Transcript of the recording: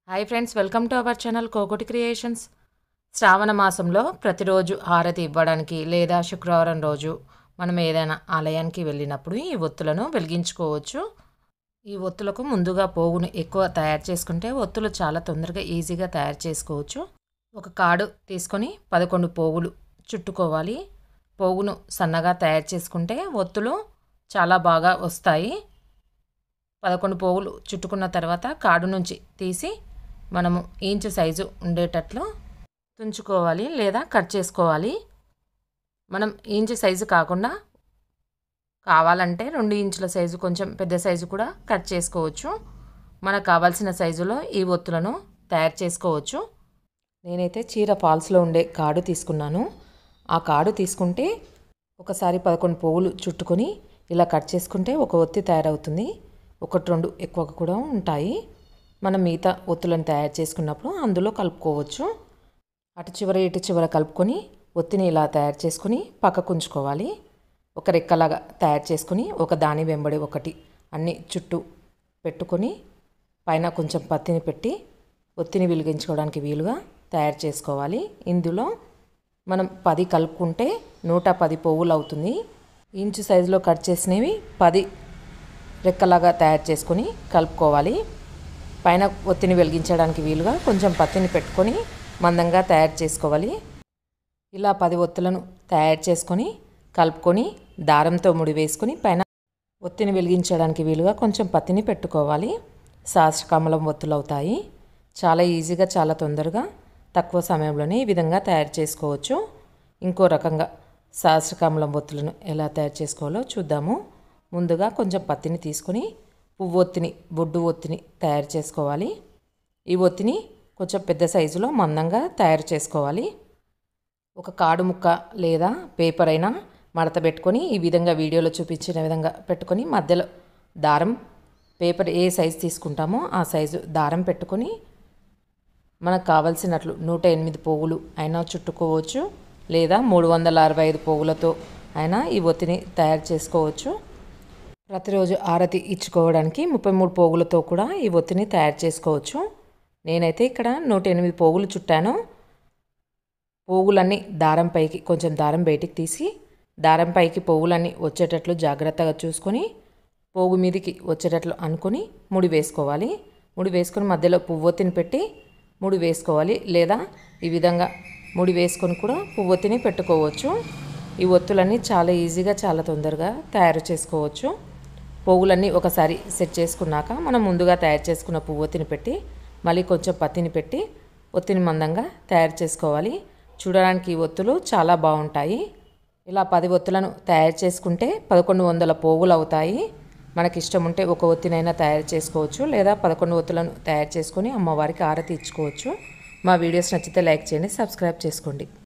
hi friends welcome to our channel Kokoti creations Shravana మాసంలో ప్రతిరోజు హారతి ఇవ్వడానికి లేదా శుక్రవారం రోజు మనం ఏదైనా ఆలయానికి వెళ్ళినప్పుడు ఈ ఒత్తులను వెలిగించుకోవచ్చు ఈ ఒత్తులకు ముందుగా పోగును ఎక్కువ తయారు చేసుకుంటే ఒత్తులు చాలా తొందరగా ఈజీగా తయారు చేసుకోవచ్చు ఒక కాడు తీసుకొని పదకొండు పోగులు చుట్టుకోవాలి పోగును సన్నగా తయారు చేసుకుంటే ఒత్తులు చాలా బాగా వస్తాయి పదకొండు పోగులు చుట్టుకున్న తర్వాత కాడు నుంచి తీసి మనము ఇంచు సైజు ఉండేటట్లు తుంచుకోవాలి లేదా కట్ చేసుకోవాలి మనం ఇంచు సైజు కాకుండా కావాలంటే రెండు ఇంచుల సైజు కొంచెం పెద్ద సైజు కూడా కట్ చేసుకోవచ్చు మనకు కావాల్సిన సైజులో ఈ ఒత్తులను తయారు చేసుకోవచ్చు నేనైతే చీర ఫాల్స్లో ఉండే కాడు తీసుకున్నాను ఆ కాడు తీసుకుంటే ఒకసారి పదకొండు పువ్వులు చుట్టుకొని ఇలా కట్ చేసుకుంటే ఒక ఒత్తి తయారవుతుంది ఒకటి రెండు ఎక్కువ కూడా ఉంటాయి మనం మిగతా ఒత్తులను తయారు చేసుకున్నప్పుడు అందులో కలుపుకోవచ్చు అటు చివర ఇటు చివర కలుపుకొని ఒత్తిని ఇలా తయారు చేసుకొని పక్కకు ఉంచుకోవాలి ఒక రెక్కలాగా తయారు చేసుకొని ఒక దాని వెంబడి ఒకటి అన్ని చుట్టూ పెట్టుకొని పైన కొంచెం పత్తిని పెట్టి ఒత్తిని వెలిగించుకోవడానికి వీలుగా తయారు చేసుకోవాలి ఇందులో మనం పది కలుపుకుంటే నూట పది పువ్వులు అవుతుంది ఇంచు సైజులో కట్ చేసినవి పది రెక్కలాగా తయారు చేసుకొని కలుపుకోవాలి పైన ఒత్తిని వెలిగించడానికి వీలుగా కొంచెం పత్తిని పెట్టుకొని మందంగా తయారు చేసుకోవాలి ఇలా పది ఒత్తులను తయారు చేసుకొని కలుపుకొని దారంతో ముడి వేసుకొని పైన ఒత్తిని వెలిగించడానికి వీలుగా కొంచెం పత్తిని పెట్టుకోవాలి శాస్త్రకమలం ఒత్తులు అవుతాయి చాలా ఈజీగా చాలా తొందరగా తక్కువ సమయంలోనే ఈ విధంగా తయారు చేసుకోవచ్చు ఇంకో రకంగా శాస్త్రకమలం ఒత్తులను ఎలా తయారు చేసుకోవాలో చూద్దాము ముందుగా కొంచెం పత్తిని తీసుకొని పువ్వు ఒత్తిని బొడ్డు ఒత్తిని తయారు చేసుకోవాలి ఈ ఒత్తిని కొంచెం పెద్ద సైజులో మందంగా తయారు చేసుకోవాలి ఒక కాడు ముక్క లేదా పేపర్ అయినా మడత పెట్టుకొని ఈ విధంగా వీడియోలో చూపించిన విధంగా పెట్టుకొని మధ్యలో దారం పేపర్ ఏ సైజు తీసుకుంటామో ఆ సైజు దారం పెట్టుకొని మనకు కావలసినట్లు నూట ఎనిమిది పోగులు అయినా చుట్టుకోవచ్చు లేదా మూడు వందల అరవై ఐదు పోగులతో అయినా ఈ ఒత్తిని తయారు చేసుకోవచ్చు ప్రతిరోజు ఆరతి ఇచ్చుకోవడానికి ముప్పై మూడు పోగులతో కూడా ఈ ఒత్తిని తయారు చేసుకోవచ్చు నేనైతే ఇక్కడ నూట ఎనిమిది పోగులు చుట్టాను పోగులన్నీ దారం పైకి కొంచెం దారం బయటికి తీసి దారం పైకి పోగులన్నీ వచ్చేటట్లు జాగ్రత్తగా చూసుకొని పోగు మీదకి వచ్చేటట్లు అనుకొని ముడి వేసుకోవాలి ముడి వేసుకొని మధ్యలో పువ్వొత్తిని పెట్టి ముడి వేసుకోవాలి లేదా ఈ విధంగా ముడి వేసుకొని కూడా పువ్వొత్తిని పెట్టుకోవచ్చు ఈ ఒత్తులన్నీ చాలా ఈజీగా చాలా తొందరగా తయారు చేసుకోవచ్చు పోగులన్నీ ఒకసారి సెట్ చేసుకున్నాక మనం ముందుగా తయారు చేసుకున్న పువ్వొత్తిని పెట్టి మళ్ళీ కొంచెం పత్తిని పెట్టి ఒత్తిని మందంగా తయారు చేసుకోవాలి చూడడానికి ఈ ఒత్తులు చాలా బాగుంటాయి ఇలా పది ఒత్తులను తయారు చేసుకుంటే పదకొండు వందల పోగులు అవుతాయి మనకి ఇష్టం ఉంటే ఒక ఒత్తినైనా తయారు చేసుకోవచ్చు లేదా పదకొండు ఒత్తులను తయారు చేసుకొని అమ్మవారికి ఆరతి ఇచ్చుకోవచ్చు మా వీడియోస్ నచ్చితే లైక్ చేయండి సబ్స్క్రైబ్ చేసుకోండి